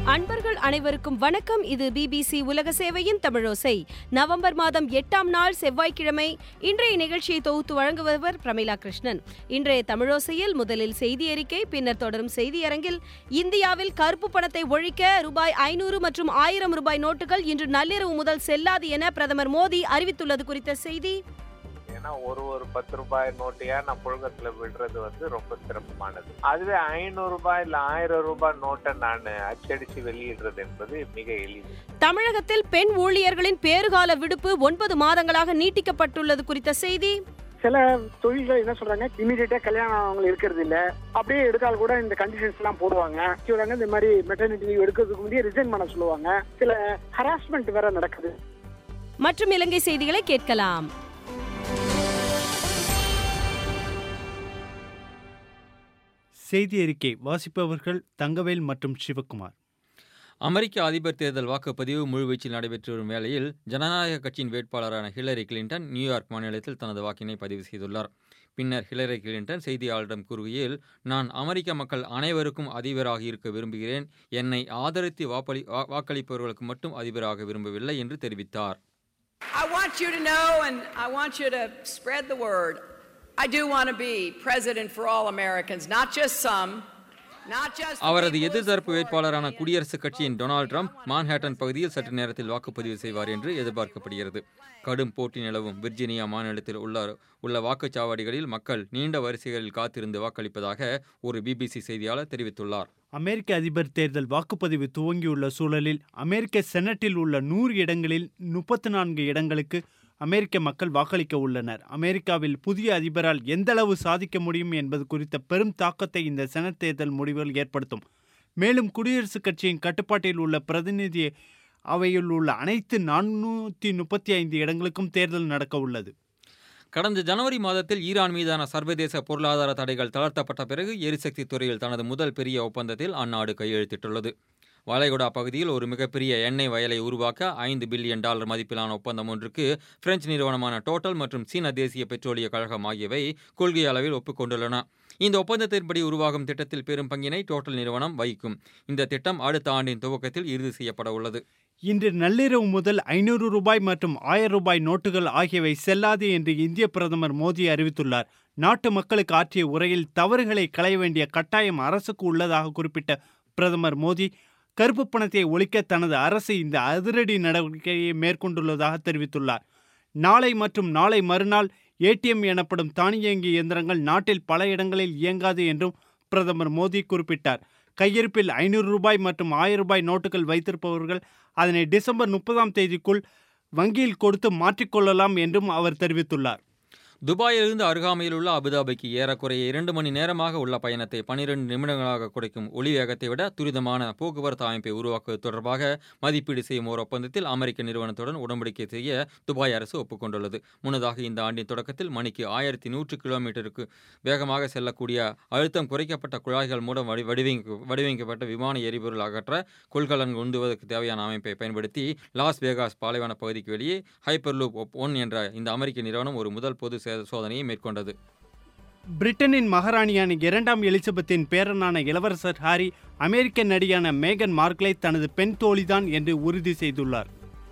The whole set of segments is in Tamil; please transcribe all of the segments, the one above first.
அன்பர்கள் அனைவருக்கும் வணக்கம் இது பிபிசி உலக சேவையின் தமிழோசை நவம்பர் மாதம் எட்டாம் நாள் செவ்வாய்க்கிழமை இன்றைய நிகழ்ச்சியை தொகுத்து வழங்குபவர் பிரமிளா கிருஷ்ணன் இன்றைய தமிழோசையில் முதலில் செய்தி அறிக்கை பின்னர் தொடரும் செய்தியரங்கில் இந்தியாவில் கருப்பு பணத்தை ஒழிக்க ரூபாய் ஐநூறு மற்றும் ஆயிரம் ரூபாய் நோட்டுகள் இன்று நள்ளிரவு முதல் செல்லாது என பிரதமர் மோடி அறிவித்துள்ளது குறித்த செய்தி ஏன்னா ஒரு ஒரு பத்து ரூபாய் நோட்டையா நான் புழக்கத்துல விடுறது வந்து ரொம்ப சிரமமானது அதுவே ஐநூறு ரூபாய் இல்ல ஆயிரம் ரூபாய் நோட்டை நான் அச்சடிச்சு வெளியிடுறது என்பது மிக எளிது தமிழகத்தில் பெண் ஊழியர்களின் பேறுகால விடுப்பு ஒன்பது மாதங்களாக நீட்டிக்கப்பட்டுள்ளது குறித்த செய்தி சில தொழில்கள் என்ன சொல்றாங்க இமீடியட்டா கல்யாணம் அவங்க இருக்கிறது இல்ல அப்படியே எடுத்தால் கூட இந்த கண்டிஷன்ஸ் எல்லாம் போடுவாங்க சொல்றாங்க இந்த மாதிரி மெட்டர்னிட்டி லீவ் எடுக்கிறதுக்கு முந்தைய ரிசைன் பண்ண சொல்லுவாங்க சில ஹராஸ்மெண்ட் வேற நடக்குது மற்றும் இலங்கை செய்திகளை கேட்கலாம் செய்தி அறிக்கை வாசிப்பவர்கள் தங்கவேல் மற்றும் சிவகுமார் அமெரிக்க அதிபர் தேர்தல் வாக்குப்பதிவு முழுவீச்சில் நடைபெற்று வரும் வேளையில் ஜனநாயக கட்சியின் வேட்பாளரான ஹிலரி கிளின்டன் நியூயார்க் மாநிலத்தில் தனது வாக்கினை பதிவு செய்துள்ளார் பின்னர் ஹிலரி கிளின்டன் செய்தியாளரிடம் கூறுகையில் நான் அமெரிக்க மக்கள் அனைவருக்கும் அதிபராக இருக்க விரும்புகிறேன் என்னை ஆதரித்து வாப்பளி வா- வாக்களிப்பவர்களுக்கு மட்டும் அதிபராக விரும்பவில்லை என்று தெரிவித்தார் I want you to know and I want you to spread the word. I do want to be president for all Americans, not just some, not just the அவரது people who எதிர்த்தரப்பு support வேட்பாளரான me. குடியரசுக் கட்சியின் டொனால்ட் ட்ரம்ப் மான்ஹேட்டன் பகுதியில் சற்று நேரத்தில் வாக்குப்பதிவு செய்வார் என்று எதிர்பார்க்கப்படுகிறது கடும் போட்டி நிலவும் விர்ஜீனியா மாநிலத்தில் உள்ள உள்ள வாக்குச்சாவடிகளில் மக்கள் நீண்ட வரிசைகளில் காத்திருந்து வாக்களிப்பதாக ஒரு பிபிசி செய்தியாளர் தெரிவித்துள்ளார் அமெரிக்க அதிபர் தேர்தல் வாக்குப்பதிவு துவங்கியுள்ள சூழலில் அமெரிக்க செனட்டில் உள்ள நூறு இடங்களில் முப்பத்து நான்கு இடங்களுக்கு அமெரிக்க மக்கள் வாக்களிக்க உள்ளனர் அமெரிக்காவில் புதிய அதிபரால் எந்தளவு சாதிக்க முடியும் என்பது குறித்த பெரும் தாக்கத்தை இந்த செனட் தேர்தல் முடிவுகள் ஏற்படுத்தும் மேலும் குடியரசுக் கட்சியின் கட்டுப்பாட்டில் உள்ள பிரதிநிதி அவையில் உள்ள அனைத்து நானூற்றி முப்பத்தி ஐந்து இடங்களுக்கும் தேர்தல் நடக்க உள்ளது கடந்த ஜனவரி மாதத்தில் ஈரான் மீதான சர்வதேச பொருளாதார தடைகள் தளர்த்தப்பட்ட பிறகு எரிசக்தி துறையில் தனது முதல் பெரிய ஒப்பந்தத்தில் அந்நாடு கையெழுத்திட்டுள்ளது வளைகுடா பகுதியில் ஒரு மிகப்பெரிய எண்ணெய் வயலை உருவாக்க ஐந்து பில்லியன் டாலர் மதிப்பிலான ஒப்பந்தம் ஒன்றுக்கு பிரெஞ்சு நிறுவனமான டோட்டல் மற்றும் சீன தேசிய பெட்ரோலிய கழகம் ஆகியவை கொள்கை அளவில் ஒப்புக்கொண்டுள்ளன இந்த ஒப்பந்தத்தின்படி உருவாகும் திட்டத்தில் பெரும் பங்கினை டோட்டல் நிறுவனம் வகிக்கும் இந்த திட்டம் அடுத்த ஆண்டின் துவக்கத்தில் இறுதி செய்யப்பட உள்ளது இன்று நள்ளிரவு முதல் ஐநூறு ரூபாய் மற்றும் ஆயிரம் ரூபாய் நோட்டுகள் ஆகியவை செல்லாது என்று இந்திய பிரதமர் மோடி அறிவித்துள்ளார் நாட்டு மக்களுக்கு ஆற்றிய உரையில் தவறுகளை களைய வேண்டிய கட்டாயம் அரசுக்கு உள்ளதாக குறிப்பிட்ட பிரதமர் மோடி கருப்பு பணத்தை ஒழிக்க தனது அரசு இந்த அதிரடி நடவடிக்கையை மேற்கொண்டுள்ளதாக தெரிவித்துள்ளார் நாளை மற்றும் நாளை மறுநாள் ஏடிஎம் எனப்படும் தானியங்கி இயந்திரங்கள் நாட்டில் பல இடங்களில் இயங்காது என்றும் பிரதமர் மோடி குறிப்பிட்டார் கையிருப்பில் ஐநூறு ரூபாய் மற்றும் ஆயிரம் ரூபாய் நோட்டுகள் வைத்திருப்பவர்கள் அதனை டிசம்பர் முப்பதாம் தேதிக்குள் வங்கியில் கொடுத்து மாற்றிக்கொள்ளலாம் என்றும் அவர் தெரிவித்துள்ளார் துபாயிலிருந்து அருகாமையில் உள்ள அபுதாபிக்கு ஏறக்குறைய இரண்டு மணி நேரமாக உள்ள பயணத்தை பனிரெண்டு நிமிடங்களாக குறைக்கும் ஒளி வேகத்தை விட துரிதமான போக்குவரத்து அமைப்பை உருவாக்குவது தொடர்பாக மதிப்பீடு செய்யும் ஒரு ஒப்பந்தத்தில் அமெரிக்க நிறுவனத்துடன் உடன்படிக்கை செய்ய துபாய் அரசு ஒப்புக்கொண்டுள்ளது முன்னதாக இந்த ஆண்டின் தொடக்கத்தில் மணிக்கு ஆயிரத்தி நூற்று கிலோமீட்டருக்கு வேகமாக செல்லக்கூடிய அழுத்தம் குறைக்கப்பட்ட குழாய்கள் மூலம் வடி வடிவமைக்க வடிவமைக்கப்பட்ட விமான எரிபொருள் அகற்ற கொள்கலன் உந்துவதற்கு தேவையான அமைப்பை பயன்படுத்தி லாஸ் வேகாஸ் பாலைவன பகுதிக்கு வெளியே ஹைப்பர்லூப் ஒன் என்ற இந்த அமெரிக்க நிறுவனம் ஒரு முதல் பொது சே- சோதனையை மேற்கொண்டது பிரிட்டனின் மகாராணியான இரண்டாம் எலிசபெத்தின் பேரனான இளவரசர் ஹாரி அமெரிக்க நடிகையான மேகன் மார்க்லை தனது பெண் தோழிதான் என்று உறுதி செய்துள்ளார்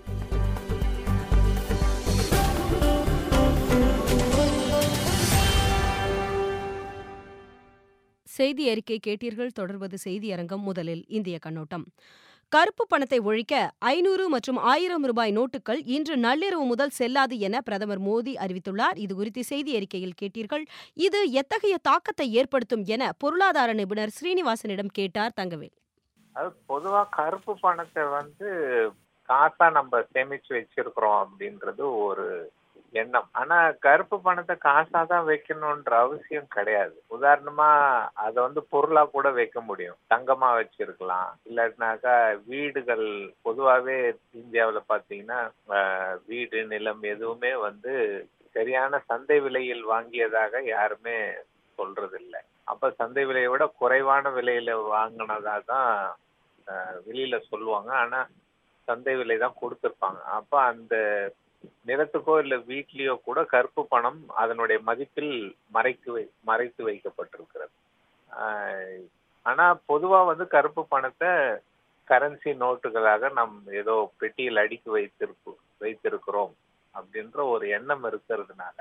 செய்தி அறிக்கை கேட்டீர்கள் தொடர்வது செய்தி அரங்கம் முதலில் இந்திய கண்ணோட்டம் கருப்பு பணத்தை ஒழிக்க ஐநூறு மற்றும் ஆயிரம் ரூபாய் நோட்டுகள் இன்று நள்ளிரவு முதல் செல்லாது என பிரதமர் மோடி அறிவித்துள்ளார் இது குறித்து செய்தி அறிக்கையில் கேட்டீர்கள் இது எத்தகைய தாக்கத்தை ஏற்படுத்தும் என பொருளாதார நிபுணர் ஸ்ரீனிவாசனிடம் கேட்டார் தங்கவேல் அது பொதுவா கருப்பு பணத்தை வந்து காசா நம்ம சேமிச்சு வச்சிருக்கிறோம் அப்படின்றது ஒரு எண்ணம் ஆனா கருப்பு பணத்தை காசா தான் வைக்கணும்ன்ற அவசியம் கிடையாது உதாரணமா அதை வந்து பொருளா கூட வைக்க முடியும் தங்கமா வச்சிருக்கலாம் இல்லாட்டினாக்கா வீடுகள் பொதுவாவே இந்தியாவுல பாத்தீங்கன்னா ஆஹ், வீடு நிலம் எதுவுமே வந்து சரியான சந்தை விலையில் வாங்கியதாக யாருமே சொல்றது இல்லை அப்ப சந்தை விலையை விட குறைவான விலையில வாங்கினதா தான் ஆஹ், வெளியில சொல்லுவாங்க ஆனா சந்தை விலை தான் கொடுத்துருப்பாங்க அப்ப அந்த நிலத்துக்கோ இல்ல வீட்லயோ கூட கருப்பு பணம் அதனுடைய மதிப்பில் மறைத்து வை மறைத்து வைக்கப்பட்டிருக்கிறது ஆஹ் ஆனா பொதுவா வந்து கருப்பு பணத்தை கரன்சி நோட்டுகளாக நம் ஏதோ பெட்டியில் அடுக்கி வைத்திருப்பு வைத்திருக்கிறோம் அப்படின்ற ஒரு எண்ணம் இருக்கிறதுனால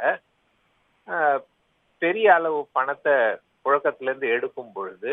ஆஹ், பெரிய அளவு பணத்தை புழக்கத்திலேருந்து எடுக்கும் பொழுது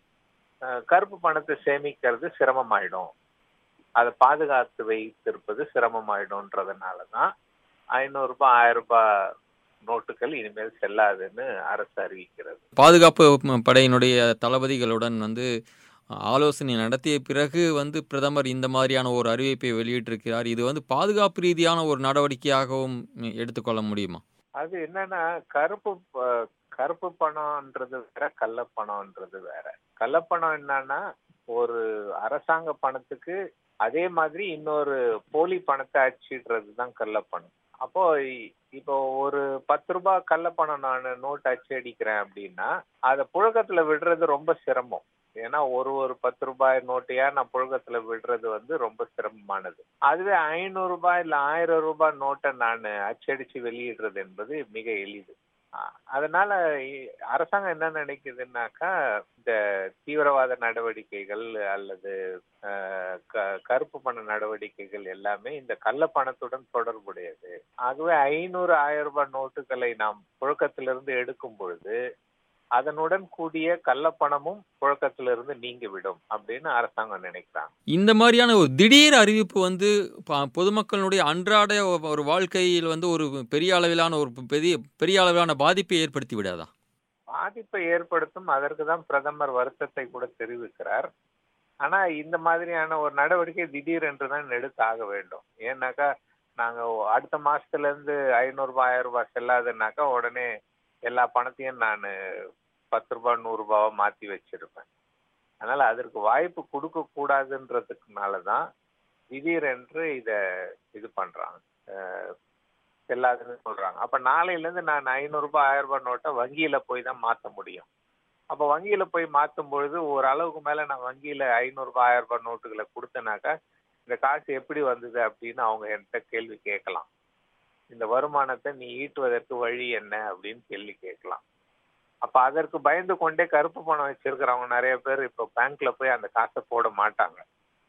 ஆஹ், கருப்பு பணத்தை சேமிக்கிறது சிரமமாயிடும் அதை பாதுகாத்து வைத்திருப்பது சிரமமாயிடும்ன்றதுனால தான் ஐநூறு ரூபாய் ஆயிரம் ரூபாய் நோட்டுகள் இனிமேல் செல்லாதுன்னு அரசு அறிவிக்கிறது பாதுகாப்பு ம- படையினுடைய தளபதிகளுடன் வந்து ஆலோசனை நடத்திய பிறகு வந்து பிரதமர் இந்த மாதிரியான ஒரு அறிவிப்பை வெளியிட்டிருக்கிறார் இது வந்து பாதுகாப்பு ரீதியான ஒரு நடவடிக்கையாகவும் ம், எடுத்துக்கொள்ள முடியுமா அது என்னன்னா கருப்பு ப- கருப்பு பணம்ன்றது வேற கள்ளப்பணம்ன்றது வேற கள்ளப்பணம் என்னன்னா ஒரு அரசாங்க பணத்துக்கு அதே மாதிரி இன்னொரு போலி பணத்தை அச்சிடுறது தான் கள்ளப்பணம் அப்போ இ- இப்போ ஒரு பத்து ரூபாய் கள்ளப்பணம் நான் நோட் அச்சு அடிக்கிறேன் அப்படின்னா அதை புழக்கத்துல விடுறது ரொம்ப சிரமம் ஏன்னா ஒரு ஒரு பத்து ரூபாய் நோட்டையா நான் புழக்கத்துல விடுறது வந்து ரொம்ப சிரமமானது அதுவே ஐநூறு ரூபாய் இல்ல ஆயிரம் ரூபாய் நோட்டை நான் அச்சடிச்சு வெளியிடுறது என்பது மிக எளிது அ- அதனால இ- அரசாங்கம் என்ன நினைக்குதுன்னாக்கா இந்த தீவிரவாத நடவடிக்கைகள் அல்லது அஹ், க- கருப்பு பண நடவடிக்கைகள் எல்லாமே இந்த கள்ள பணத்துடன் தொடர்புடையது ஆகவே ஐநூறு ஆயிரம் ரூபாய் நோட்டுகளை நாம் புழக்கத்திலிருந்து எடுக்கும் பொழுது அதனுடன் கூடிய கள்ளப்பணமும் புழக்கத்திலிருந்து நீங்கிவிடும் அப்படின்னு அரசாங்கம் நினைக்கிறாங்க இந்த மாதிரியான ஒரு திடீர் அறிவிப்பு வந்து ப- பொதுமக்களுடைய அன்றாட ஒ- ஒரு வாழ்க்கையில் வந்து ஒரு பெரிய அளவிலான ஒரு பெரிய பெரிய அளவிலான பாதிப்பை ஏற்படுத்தி விடாதா பாதிப்பை ஏற்படுத்தும் அதற்கு தான் பிரதமர் வருத்தத்தை கூட தெரிவிக்கிறார் ஆனா இந்த மாதிரியான ஒரு நடவடிக்கை திடீர் என்று தான் எடுத்து ஆக வேண்டும் ஏன்னாக்கா நாங்க அடுத்த மாசத்துல இருந்து ஐநூறு ரூபாய் ஆயிரம் ரூபாய் செல்லாதுன்னாக்கா உடனே எல்லா பணத்தையும் நான் பத்து ரூபாய் நூறு ரூபாவா மாத்தி வச்சிருப்பேன் அதனால அதற்கு வாய்ப்பு கொடுக்க கூடாதுன்றதுக்குனால தான் திடீரென்று இத இது பண்றாங்க அஹ் செல்லாதுன்னு சொல்றாங்க அப்ப நாளையில இருந்து நான் ஐநூறு ரூபாய் ஆயிரம் ரூபாய் நோட்டை வங்கியில போய் தான் மாத்த முடியும் அப்ப வங்கியில போய் மாத்தும் பொழுது ஒரு அளவுக்கு மேல நான் வங்கியில ஐநூறு ரூபாய் ஆயிரம் ரூபாய் நோட்டுகளை கொடுத்தேனாக்கா இந்த காசு எப்படி வந்தது அப்படின்னு அவங்க என்கிட்ட கேள்வி கேட்கலாம் இந்த வருமானத்தை நீ ஈட்டுவதற்கு வழி என்ன அப்படின்னு கேள்வி கேட்கலாம் அப்ப அதற்கு பயந்து கொண்டே கருப்பு பணம் வச்சிருக்கிறவங்க நிறைய பேர் இப்ப பேங்க்ல போய் அந்த காசை போட மாட்டாங்க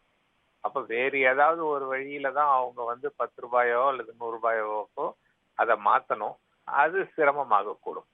அப்ப வேறு ஏதாவது ஒரு வழியில தான் அவங்க வந்து பத்து ரூபாயோ அல்லது நூறு ரூபாயோக்கோ அதை மாத்தணும் அது சிரமமாக கூடும்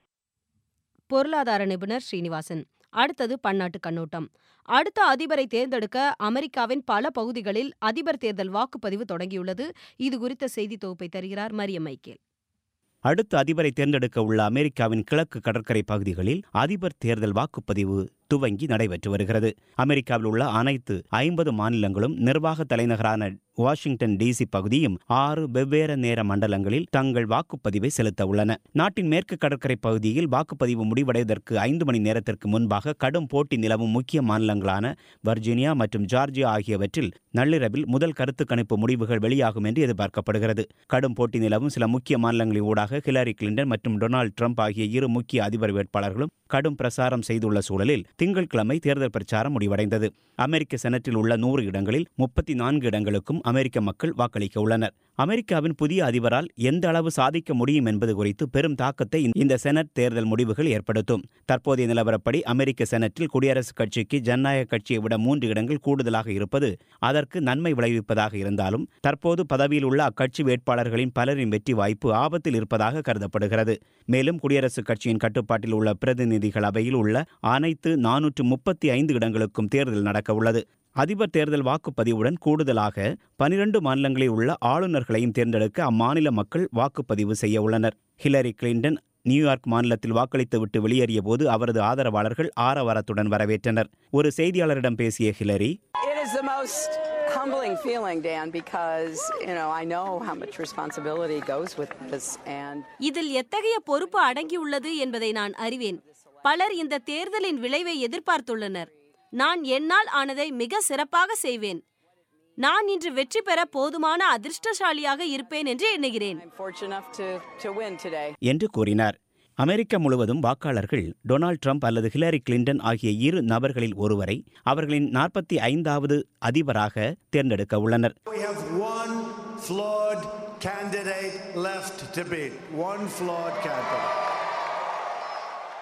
பொருளாதார நிபுணர் ஸ்ரீனிவாசன் அடுத்தது பன்னாட்டு கண்ணோட்டம் அடுத்த அதிபரை தேர்ந்தெடுக்க அமெரிக்காவின் பல பகுதிகளில் அதிபர் தேர்தல் வாக்குப்பதிவு தொடங்கியுள்ளது இது குறித்த செய்தி தொகுப்பை தருகிறார் மரியம் மைக்கேல் அடுத்த அதிபரை தேர்ந்தெடுக்க உள்ள அமெரிக்காவின் கிழக்கு கடற்கரை பகுதிகளில் அதிபர் தேர்தல் வாக்குப்பதிவு துவங்கி நடைபெற்று வருகிறது அமெரிக்காவில் உள்ள அனைத்து ஐம்பது மாநிலங்களும் நிர்வாக தலைநகரான வாஷிங்டன் டிசி பகுதியும் ஆறு வெவ்வேறு நேர மண்டலங்களில் தங்கள் வாக்குப்பதிவை செலுத்த உள்ளன நாட்டின் மேற்கு கடற்கரை பகுதியில் வாக்குப்பதிவு முடிவடைவதற்கு ஐந்து மணி நேரத்திற்கு முன்பாக கடும் போட்டி நிலவும் முக்கிய மாநிலங்களான வர்ஜீனியா மற்றும் ஜார்ஜியா ஆகியவற்றில் நள்ளிரவில் முதல் கருத்து கணிப்பு முடிவுகள் வெளியாகும் என்று எதிர்பார்க்கப்படுகிறது கடும் போட்டி நிலவும் சில முக்கிய மாநிலங்களின் ஊடாக ஹிலாரி கிளின்டன் மற்றும் டொனால்டு ட்ரம்ப் ஆகிய இரு முக்கிய அதிபர் வேட்பாளர்களும் கடும் பிரசாரம் செய்துள்ள சூழலில் திங்கட்கிழமை தேர்தல் பிரச்சாரம் முடிவடைந்தது அமெரிக்க செனட்டில் உள்ள நூறு இடங்களில் முப்பத்தி நான்கு இடங்களுக்கும் அமெரிக்க மக்கள் வாக்களிக்க உள்ளனர் அமெரிக்காவின் புதிய அதிபரால் எந்த அளவு சாதிக்க முடியும் என்பது குறித்து பெரும் தாக்கத்தை இந்த செனட் தேர்தல் முடிவுகள் ஏற்படுத்தும் தற்போதைய நிலவரப்படி அமெரிக்க செனட்டில் குடியரசுக் கட்சிக்கு ஜனநாயக கட்சியை விட மூன்று இடங்கள் கூடுதலாக இருப்பது அதற்கு நன்மை விளைவிப்பதாக இருந்தாலும் தற்போது பதவியில் உள்ள அக்கட்சி வேட்பாளர்களின் பலரின் வெற்றி வாய்ப்பு ஆபத்தில் இருப்பதாக கருதப்படுகிறது மேலும் குடியரசுக் கட்சியின் கட்டுப்பாட்டில் உள்ள பிரதிநிதிகள் அவையில் உள்ள அனைத்து நானூற்று முப்பத்தி ஐந்து இடங்களுக்கும் தேர்தல் நடக்க உள்ளது அதிபர் தேர்தல் வாக்குப்பதிவுடன் கூடுதலாக பனிரண்டு மாநிலங்களில் உள்ள ஆளுநர்களையும் தேர்ந்தெடுக்க அம்மாநில மக்கள் வாக்குப்பதிவு செய்ய உள்ளனர் ஹிலரி கிளின்டன் நியூயார்க் மாநிலத்தில் வாக்களித்துவிட்டு வெளியேறிய போது அவரது ஆதரவாளர்கள் ஆரவாரத்துடன் வரவேற்றனர் ஒரு செய்தியாளரிடம் பேசிய Hillary It is the most humbling feeling, Dan, because, you know, I know how much responsibility goes with this. And இதில் எத்தகைய பொறுப்பு அடங்கியுள்ளது என்பதை நான் அறிவேன் பலர் இந்த தேர்தலின் விளைவை எதிர்பார்த்துள்ளனர் நான் என்னால் ஆனதை மிக சிறப்பாக செய்வேன் நான் இன்று வெற்றி பெற போதுமான அதிர்ஷ்டசாலியாக இருப்பேன் என்று எண்ணுகிறேன் I'm fortunate enough to, to win today. என்று கூறினார் அமெரிக்கா முழுவதும் வாக்காளர்கள் டொனால்ட் ட்ரம்ப் அல்லது ஹிலரி கிளின்டன் ஆகிய இரு நபர்களில் ஒருவரை அவர்களின் நாற்பத்தி ஐந்தாவது அதிபராக தேர்ந்தெடுக்க உள்ளனர் We have one flawed candidate left to beat. One flawed candidate.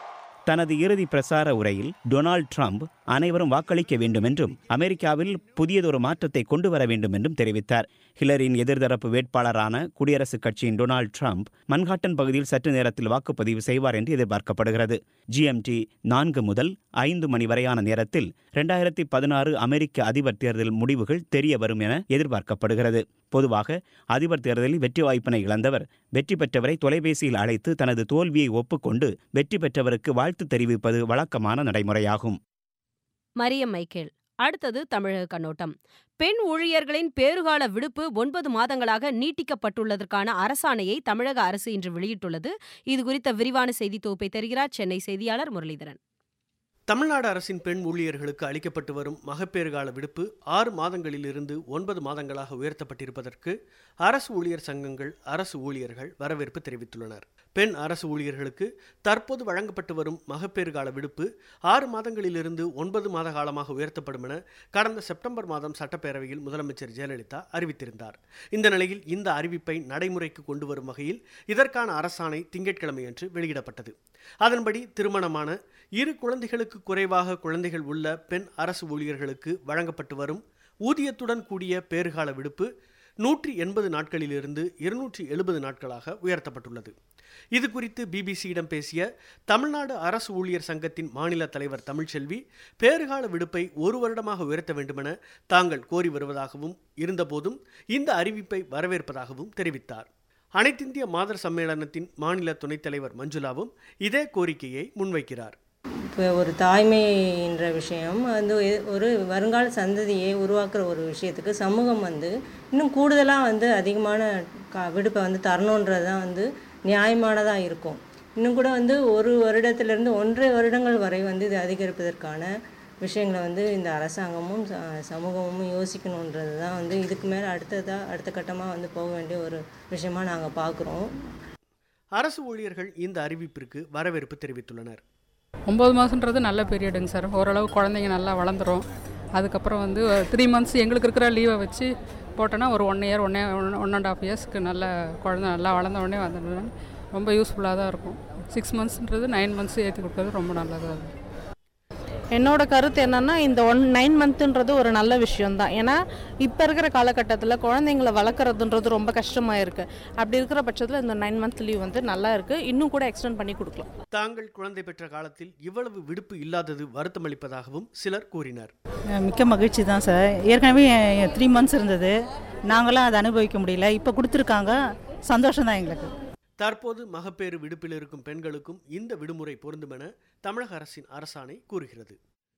தனது இறுதி பிரசார உரையில் டொனால்ட் ட்ரம்ப் அனைவரும் வாக்களிக்க வேண்டும் என்றும் அமெரிக்காவில் புதியதொரு மாற்றத்தை கொண்டு வர வேண்டும் என்றும் தெரிவித்தார் ஹிலரியின் எதிர்தரப்பு வேட்பாளரான குடியரசுக் கட்சியின் டொனால்ட் ட்ரம்ப் மன்ஹாட்டன் பகுதியில் சற்று நேரத்தில் வாக்குப்பதிவு செய்வார் என்று எதிர்பார்க்கப்படுகிறது ஜிஎம்டி நான்கு முதல் ஐந்து மணி வரையான நேரத்தில் இரண்டாயிரத்தி பதினாறு அமெரிக்க அதிபர் தேர்தல் முடிவுகள் தெரிய வரும் என எதிர்பார்க்கப்படுகிறது பொதுவாக அதிபர் தேர்தலில் வெற்றி வாய்ப்பினை இழந்தவர் வெற்றி பெற்றவரை தொலைபேசியில் அழைத்து தனது தோல்வியை ஒப்புக்கொண்டு வெற்றி பெற்றவருக்கு வாழ்த்து தெரிவிப்பது வழக்கமான நடைமுறையாகும் மரியம் மைக்கேல் அடுத்தது தமிழக கண்ணோட்டம் பெண் ஊழியர்களின் பேறுகால விடுப்பு ஒன்பது மாதங்களாக நீட்டிக்கப்பட்டுள்ளதற்கான அரசாணையை தமிழக அரசு இன்று வெளியிட்டுள்ளது இது குறித்த விரிவான செய்தி தொகுப்பை தருகிறார் சென்னை செய்தியாளர் முரளிதரன் தமிழ்நாடு அரசின் பெண் ஊழியர்களுக்கு அளிக்கப்பட்டு வரும் மகப்பேறு கால விடுப்பு ஆறு மாதங்களிலிருந்து ஒன்பது மாதங்களாக உயர்த்தப்பட்டிருப்பதற்கு அரசு ஊழியர் சங்கங்கள் அரசு ஊழியர்கள் வரவேற்பு தெரிவித்துள்ளனர் பெண் அரசு ஊழியர்களுக்கு தற்போது வழங்கப்பட்டு வரும் மகப்பேறு கால விடுப்பு ஆறு மாதங்களிலிருந்து ஒன்பது மாத காலமாக உயர்த்தப்படும் என கடந்த செப்டம்பர் மாதம் சட்டப்பேரவையில் முதலமைச்சர் ஜெயலலிதா அறிவித்திருந்தார் இந்த நிலையில் இந்த அறிவிப்பை நடைமுறைக்கு கொண்டு வரும் வகையில் இதற்கான அரசாணை திங்கட்கிழமையன்று வெளியிடப்பட்டது அதன்படி திருமணமான இரு குழந்தைகளுக்கு குறைவாக குழந்தைகள் உள்ள பெண் அரசு ஊழியர்களுக்கு வழங்கப்பட்டு வரும் ஊதியத்துடன் கூடிய பேறுகால விடுப்பு நூற்றி எண்பது நாட்களிலிருந்து இருநூற்றி எழுபது நாட்களாக உயர்த்தப்பட்டுள்ளது இது குறித்து பிபிசியிடம் பேசிய தமிழ்நாடு அரசு ஊழியர் சங்கத்தின் மாநில தலைவர் தமிழ்ச்செல்வி பேறுகால விடுப்பை ஒரு வருடமாக உயர்த்த வேண்டுமென தாங்கள் கோரி வருவதாகவும் இருந்தபோதும் இந்த அறிவிப்பை வரவேற்பதாகவும் தெரிவித்தார் அனைத்திந்திய மாதர் சம்மேளனத்தின் மாநில துணைத் தலைவர் மஞ்சுளாவும் இதே கோரிக்கையை முன்வைக்கிறார் இப்போ ஒரு தாய்மைன்ற விஷயம் வந்து ஒரு வருங்கால சந்ததியை உருவாக்குற ஒரு விஷயத்துக்கு சமூகம் வந்து இன்னும் கூடுதலாக வந்து அதிகமான க விடுப்பை வந்து தரணுன்றது தான் வந்து நியாயமானதாக இருக்கும் இன்னும் கூட வந்து ஒரு வருடத்திலிருந்து ஒன்றரை வருடங்கள் வரை வந்து இது அதிகரிப்பதற்கான விஷயங்களை வந்து இந்த அரசாங்கமும் ச- சமூகமும் யோசிக்கணுன்றது தான் வந்து இதுக்கு மேலே அடுத்ததாக அடுத்த கட்டமாக வந்து போக வேண்டிய ஒரு விஷயமா நாங்கள் பார்க்குறோம் அரசு ஊழியர்கள் இந்த அறிவிப்பிற்கு வரவேற்பு தெரிவித்துள்ளனர் ஒம்பது மாதன்றது நல்ல பீரியடுங்க சார் ஓரளவு குழந்தைங்க நல்லா வளர்ந்துரும் அதுக்கப்புறம் வந்து த்ரீ மந்த்ஸ் எங்களுக்கு இருக்கிற லீவை வச்சு போட்டோன்னா ஒரு ஒன் இயர் ஒன்னே ஒன் அண்ட் ஆஃப் இயர்ஸ்க்கு நல்ல குழந்தை நல்லா வளர்ந்த உடனே வந்துடும் ரொம்ப யூஸ்ஃபுல்லாக தான் இருக்கும் சிக்ஸ் மந்த்ஸ்ன்றது நைன் மந்த்ஸ் ஏற்றி கொடுக்கறது ரொம்ப நல்லதாக இருக்கும் என்னோட கருத்து என்னன்னா இந்த ஒன் நைன் மந்த்துன்றது ஒரு நல்ல விஷயம்தான் ஏன்னா இப்போ இருக்கிற காலகட்டத்தில் குழந்தைங்களை வளர்க்குறதுன்றது ரொம்ப கஷ்டமாக இருக்குது அப்படி இருக்கிற பட்சத்தில் இந்த நைன் மந்த் லீவ் வந்து நல்லா இருக்குது இன்னும் கூட எக்ஸ்டெண்ட் பண்ணி கொடுக்கலாம் தாங்கள் குழந்தை பெற்ற காலத்தில் இவ்வளவு விடுப்பு இல்லாதது வருத்தமளிப்பதாகவும் சிலர் கூறினர் மிக்க மகிழ்ச்சி தான் சார் ஏற்கனவே த்ரீ மந்த்ஸ் இருந்தது நாங்களாம் அதை அனுபவிக்க முடியல இப்போ கொடுத்துருக்காங்க சந்தோஷம் தான் எங்களுக்கு தற்போது மகப்பேறு விடுப்பில் இருக்கும் பெண்களுக்கும் இந்த விடுமுறை பொருந்தும் என தமிழக அரசின் அரசாணை கூறுகிறது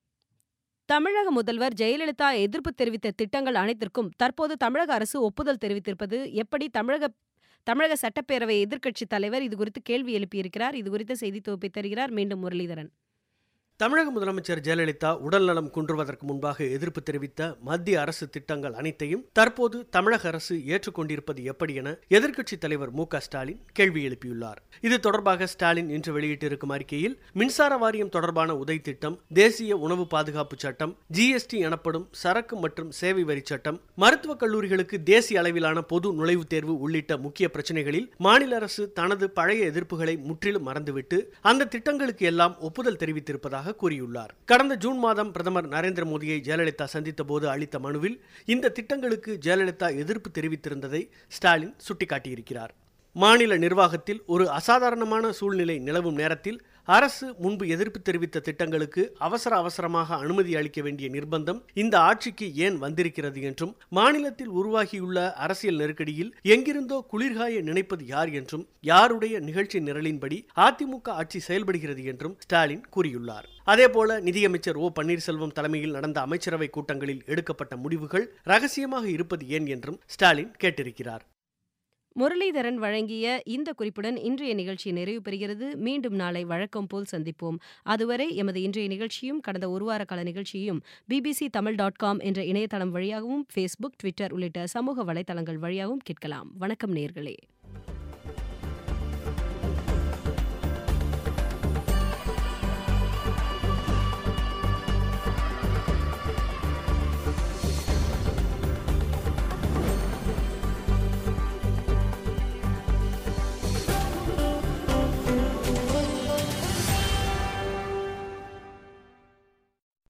தமிழக முதல்வர் ஜெயலலிதா எதிர்ப்பு தெரிவித்த திட்டங்கள் அனைத்திற்கும் தற்போது தமிழக அரசு ஒப்புதல் தெரிவித்திருப்பது எப்படி தமிழக தமிழக சட்டப்பேரவை எதிர்க்கட்சித் தலைவர் இது குறித்து கேள்வி எழுப்பியிருக்கிறார் இது குறித்த செய்தி தொகுப்பை தருகிறார் மீண்டும் முரளிதரன் தமிழக முதலமைச்சர் ஜெயலலிதா உடல்நலம் குன்றுவதற்கு முன்பாக எதிர்ப்பு தெரிவித்த மத்திய அரசு திட்டங்கள் அனைத்தையும் தற்போது தமிழக அரசு ஏற்றுக்கொண்டிருப்பது எப்படி என எதிர்க்கட்சித் தலைவர் மு க ஸ்டாலின் கேள்வி எழுப்பியுள்ளார் இது தொடர்பாக ஸ்டாலின் இன்று வெளியிட்டிருக்கும் அறிக்கையில் மின்சார வாரியம் தொடர்பான உதை திட்டம் தேசிய உணவு பாதுகாப்பு சட்டம் ஜிஎஸ்டி எனப்படும் சரக்கு மற்றும் சேவை வரி சட்டம் மருத்துவக் கல்லூரிகளுக்கு தேசிய அளவிலான பொது நுழைவுத் தேர்வு உள்ளிட்ட முக்கிய பிரச்சனைகளில் மாநில அரசு தனது பழைய எதிர்ப்புகளை முற்றிலும் மறந்துவிட்டு அந்த திட்டங்களுக்கு எல்லாம் ஒப்புதல் தெரிவித்திருப்பதாக கூறியுள்ளார் கடந்த ஜூன் மாதம் பிரதமர் நரேந்திர மோடியை ஜெயலலிதா சந்தித்த போது அளித்த மனுவில் இந்த திட்டங்களுக்கு ஜெயலலிதா எதிர்ப்பு தெரிவித்திருந்ததை ஸ்டாலின் சுட்டிக்காட்டியிருக்கிறார் மாநில நிர்வாகத்தில் ஒரு அசாதாரணமான சூழ்நிலை நிலவும் நேரத்தில் அரசு முன்பு எதிர்ப்பு தெரிவித்த திட்டங்களுக்கு அவசர அவசரமாக அனுமதி அளிக்க வேண்டிய நிர்பந்தம் இந்த ஆட்சிக்கு ஏன் வந்திருக்கிறது என்றும் மாநிலத்தில் உருவாகியுள்ள அரசியல் நெருக்கடியில் எங்கிருந்தோ குளிர்காய நினைப்பது யார் என்றும் யாருடைய நிகழ்ச்சி நிரலின்படி அதிமுக ஆட்சி செயல்படுகிறது என்றும் ஸ்டாலின் கூறியுள்ளார் அதேபோல நிதியமைச்சர் ஓ பன்னீர்செல்வம் தலைமையில் நடந்த அமைச்சரவை கூட்டங்களில் எடுக்கப்பட்ட முடிவுகள் ரகசியமாக இருப்பது ஏன் என்றும் ஸ்டாலின் கேட்டிருக்கிறார் முரளிதரன் வழங்கிய இந்த குறிப்புடன் இன்றைய நிகழ்ச்சி நிறைவு பெறுகிறது மீண்டும் நாளை வழக்கம் போல் சந்திப்போம் அதுவரை எமது இன்றைய நிகழ்ச்சியும் கடந்த ஒரு வார கால நிகழ்ச்சியும் பிபிசி தமிழ் டாட் காம் என்ற இணையதளம் வழியாகவும் ஃபேஸ்புக் ட்விட்டர் உள்ளிட்ட சமூக வலைதளங்கள் வழியாகவும் கேட்கலாம் வணக்கம் நேர்களே